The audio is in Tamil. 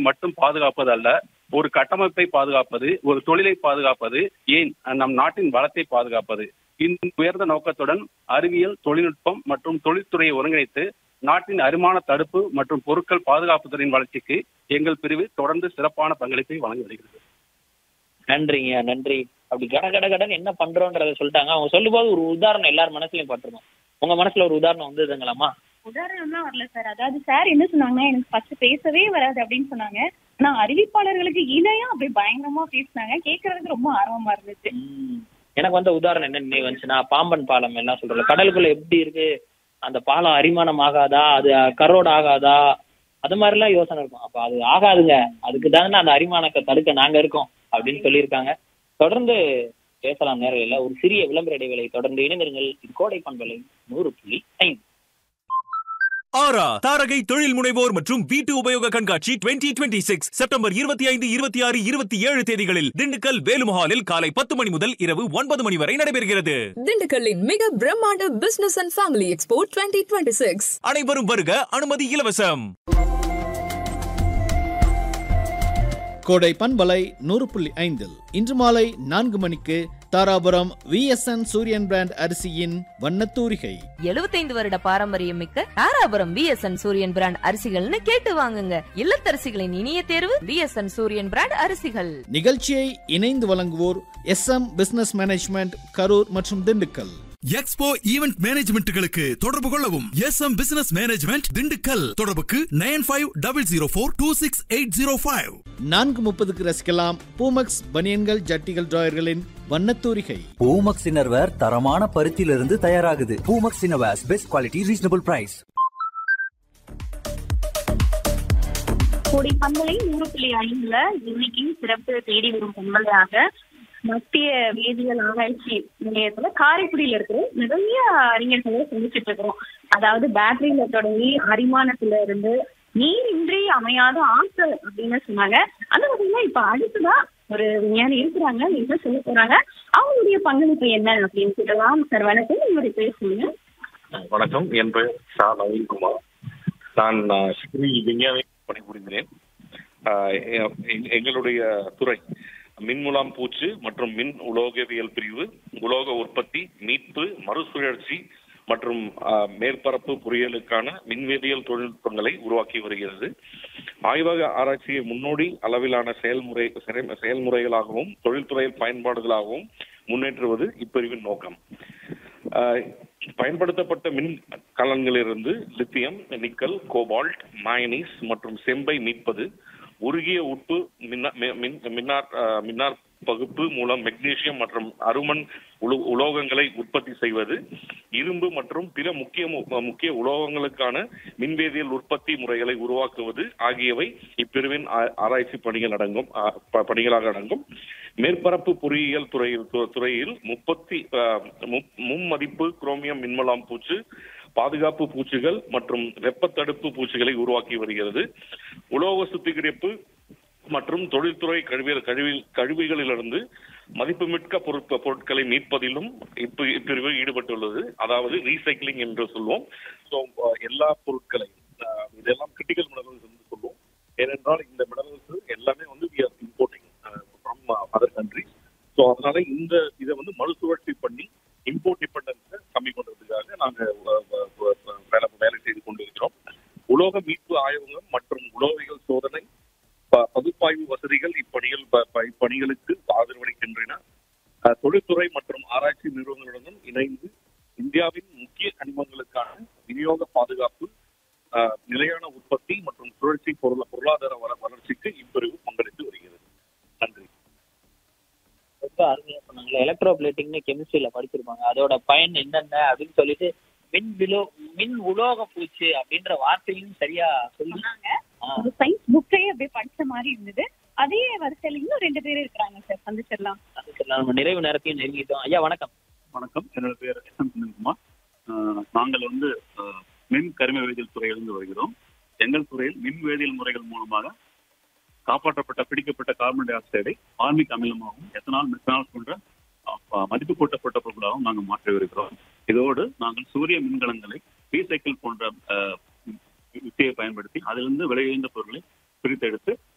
மட்டும் பாதுகாப்பது அல்ல ஒரு கட்டமைப்பை பாதுகாப்பது ஒரு தொழிலை பாதுகாப்பது ஏன் நம் நாட்டின் வளத்தை பாதுகாப்பது இந்த உயர்ந்த நோக்கத்துடன் அறிவியல் தொழில்நுட்பம் மற்றும் தொழில்துறையை ஒருங்கிணைத்து நாட்டின் அரிமான தடுப்பு மற்றும் பொருட்கள் பாதுகாப்பு துறையின் வளர்ச்சிக்கு எங்கள் பிரிவு தொடர்ந்து சிறப்பான பங்களிப்பை வழங்கி வருகிறது நன்றிங்க நன்றி அப்படி கட கட கடன்னு என்ன பண்றோன்றத சொல்லிட்டாங்க அவங்க சொல்லும்போது ஒரு உதாரணம் எல்லார் மனசுலயும் பட்டிருக்கும் உங்க மனசுல ஒரு உதாரணம் வந்ததுங்களாமா உதாரணம்லாம் வரல சார் அதாவது சார் என்ன சொன்னாங்கன்னா எனக்கு ஃபர்ஸ்ட் பேசவே வராது அப்படின்னு சொன்னாங்க ஆனா அறிவிப்பாளர்களுக்கு இணையா அப்படி பயங்கரமா பேசினாங்க கேட்கறதுக்கு ரொம்ப ஆர்வமா இருந்துச்சு ம். எனக்கு வந்த உதாரணம் என்ன நினைவு வந்துச்சுன்னா பாம்பன் பாலம் எல்லாம் சொல்றோம் கடலுக்குள்ள எப்படி இருக்கு அந்த பாலம் அரிமானம் ஆகாதா அது கரோடு ஆகாதா அது மாதிரிலாம் யோசனை இருக்கும் அப்ப அது ஆகாதுங்க அதுக்கு தானே அந்த அரிமானத்தை தடுக்க நாங்க இருக்கோம் அப்படின்னு சொல்லியிருக்காங்க தொடர்ந்து பேசலாம் நேரில் ஒரு சிறிய விளம்பர இடைவேளை தொடர்ந்து இணைந்திருங்கள் இது கோடை பண்பலை நூறு புள்ளி ஐந்து ஆரா தாரகை தொழில் முனைவோர் மற்றும் வீட்டு உபயோக கண்காட்சி 2026 சிக்ஸ் செப்டம்பர் இருபத்தி ஐந்து இருபத்தி ஆறு இருபத்தி ஏழு தேதிகளில் திண்டுக்கல் வேலுமஹாலில் காலை பத்து மணி முதல் இரவு ஒன்பது மணி வரை நடைபெறுகிறது திண்டுக்கல்லின் மிக பிரம்மாண்ட business and family expo twenty twenty six அனைவரும் வருக அனுமதி இலவசம் கோடை பண்பலை நூறு புள்ளி ஐந்தில் இன்று மாலை நான்கு மணிக்கு தாராபுரம் விஎஸ்என் சூரியன் பிராண்ட் அரிசியின் வண்ணத்தூரிகை எழுபத்தைந்து வருட பாரம்பரியம் மிக்க தாராபுரம் பிஎஸ்என் சூரியன் பிராண்ட் அரிசிகள்னு கேட்டு வாங்குங்க இல்லத்தரசிகளின் இனிய தேர்வு பிஎஸ்என் சூரியன் பிராண்ட் அரிசிகள் நிகழ்ச்சியை இணைந்து வழங்குவோர் S M business management Karur மற்றும் திண்டுக்கல் எக்ஸ்போ ஈவென்ட் மேனேஜ்மெண்ட்டுகளுக்கு தொடர்பு கொள்ளவும் S M business management Dindigul தொடர்புக்கு nine five double zero four two six eight zero five நான்கு முப்பதுக்கு ரசிக்கலாம் பூமக்ஸ் பனியன்கள் ஜட்டிகள் டிராயர்களின் வண்ணத்தூரிகை பூமக்ஸ் இன்னர்வேர் தரமான பருத்தியிலிருந்து தயாராகுது Poomex innerwears best quality reasonable price Kodai பண்பலை நூறு புள்ளி ஐந்துல இன்னைக்கு சிறப்பு தேடி வரும் பண்பலையாக மத்திய வேதியியல் ஆராய்ச்சி நிலையத்துல காரைக்குடியில இருக்கிற நிறைய அறிஞர்களை சந்திச்சுட்டு இருக்கிறோம் அதாவது பேட்டரியில தொடங்கி அரிமானத்துல இருந்து நீர் இன்றி அமையாத ஆற்றல் அப்படின்னு சொன்னாங்க அந்த வகையில இப்ப அடுத்ததா ஒரு விஞ்ஞானி இருக்கிறாங்க என்ன சொல்ல போறாங்க அவங்களுடைய பங்களிப்பு என்ன அப்படின்னு சொல்லலாம் சார் வணக்கம் உங்களுடைய பேர் சொல்லுங்க வணக்கம் என் பெயர் ஷா நவீன்குமார் நான் ஸ்ரீ விஞ்ஞானி பணிபுரிகிறேன் ஆஹ் எ- எங்க- எங்களுடைய துறை மின்முலாம் பூச்சு மற்றும் மின் உலோகவியல் பிரிவு உலோக உற்பத்தி மீட்பு மறுசுழற்சி மற்றும் ஆஹ், மேற்பரப்பு பொறியியலுக்கான மின்வேதியியல் தொழில்நுட்பங்களை உருவாக்கி வருகிறது ஆய்வக ஆராய்ச்சியை முன்னோடி அளவிலான செயல்முறை செயல்- செயல்முறைகளாகவும் தொழில்துறை பயன்பாடுகளாகவும் முன்னேற்றுவது இப்பிரிவின் நோக்கம் ஆஹ், பயன்படுத்தப்பட்ட மின் கலன்களிலிருந்து லித்தியம் நிக்கல் கோபால்ட் மாயனீஸ் மற்றும் செம்பை மீட்பது உருகிய உப்பு மின்னா- மி- மின்- மின்னார் ஆஹ், மின்னார் பகுப்பு மூலம் மெக்னீசியம் மற்றும் அருமன் உலோ- உலோகங்களை உற்பத்தி செய்வது இரும்பு மற்றும் பிற முக்கிய மு- முக்கிய உலோகங்களுக்கான மின்வேதியியல் உற்பத்தி முறைகளை உருவாக்குவது ஆகியவை இப்பிரிவின் ஆ- ஆராய்ச்சி பணிகள் அடங்கும் ஆ, ப- பணிகளாக அடங்கும் மேற்பரப்பு பொறியியல் துறையில் து- துறையில் முப்பத்தி ஆ, மு- மும்மதிப்பு குரோமியம் மின்மலாம் பூச்சு பாதுகாப்பு பூச்சிகள் மற்றும் வெப்ப தடுப்பு பூச்சிகளை உருவாக்கி வருகிறது உலோக சுத்திகரிப்பு மற்றும் தொழில்துறை கழிவு கழிவு கழிவுகளிலிருந்து மதிப்புமிக்க பொருட்க பொருட்களை மீட்பதிலும் இப்ப இப்பிரிவு ஈடுபட்டுள்ளது அதாவது ரீசைக்ளிங் என்று சொல்வோம் ஸோ எல்லா பொருட்களையும் அஹ், இதெல்லாம் கிரிட்டிக்கல் மினரல்ஸ் என்று சொல்லுவோம் ஏனென்றால் இந்த மினரல்ஸ் எல்லாமே வந்து we are importing from other countries so அதனால இந்த இதை வந்து மறுசுழற்சி பண்ணி இம்போர்ட் டிபெண்டன்ஸை கம்மி பண்றதுக்காக நாங்கள் வேலை வேலை செய்து கொண்டிருக்கிறோம் உலோக மீட்பு ஆய்வகம் மற்றும் உலோகியல் சோதனை ப- பகுப்பாய்வு வசதிகள் இப்பணிகள் ப- ப- இப்பணிகளுக்கு ஆதரவளிக்கின்றன அஹ், தொழில்துறை மற்றும் ஆராய்ச்சி நிறுவனங்களுடன் இணைந்து இந்தியாவின் முக்கிய கனிமங்களுக்கான விநியோக பாதுகாப்பு அஹ், நிலையான உற்பத்தி மற்றும் சுழற்சி பொருள பொருளாதார வள- வளர்ச்சிக்கு இப்பிரிவு பங்களித்து வருகிறது நன்றி ரொம்ப அருமையா சொன்னாங்களே எலக்ட்ரோ பிளேட்டிங்னு கெமிஸ்ட்ரியில படிச்சிருப்பாங்க அதோட பயன் என்னென்ன அப்படின்னு சொல்லிட்டு மின் விலோ மின் உலோக பூச்சு அப்படின்ற வார்த்தையும் சரியா சொல்லி சொன்னாங்க ஆ, ஒரு சயின்ஸ் புக்கே அப்படியே படிச்ச மாதிரி இருந்தது அதே வரிசையில இன்னும் ரெண்டு பேர் இருக்கிறாங்க சார் சந்திச்சிடலாம் அதுக்கு நம்ம நிறைவு நேரத்தையும் நெருங்கிட்டோம் ஐயா வணக்கம் வணக்கம் என்னோட பேர் எஸ் எம் சுனில்குமார் அஹ், நாங்கள் வந்து அஹ், மின் கரிம வேதியியல் துறையிலிருந்து வருகிறோம் எங்கள் துறையில் மின் வேதியியல் முறைகள் மூலமாக காப்பாற்றப்பட்ட பிடிக்கப்பட்ட கார்பன் டை ஆக்சைடை ஆர்மிக் அமிலமாகவும் எத்தனால் மெத்தனால் போன்ற அஹ், மதிப்பு கூட்டப்பட்ட பொருளாகவும் நாங்கள் மாற்றி வருகிறோம் இதோடு நாங்கள் சூரிய மின்கலங்களை ரீசைக்கிள் போன்ற அஹ், யுக்தியை பயன்படுத்தி அதிலிருந்து விலையுயர்ந்த பொருட்களை பிரித்தெடுத்து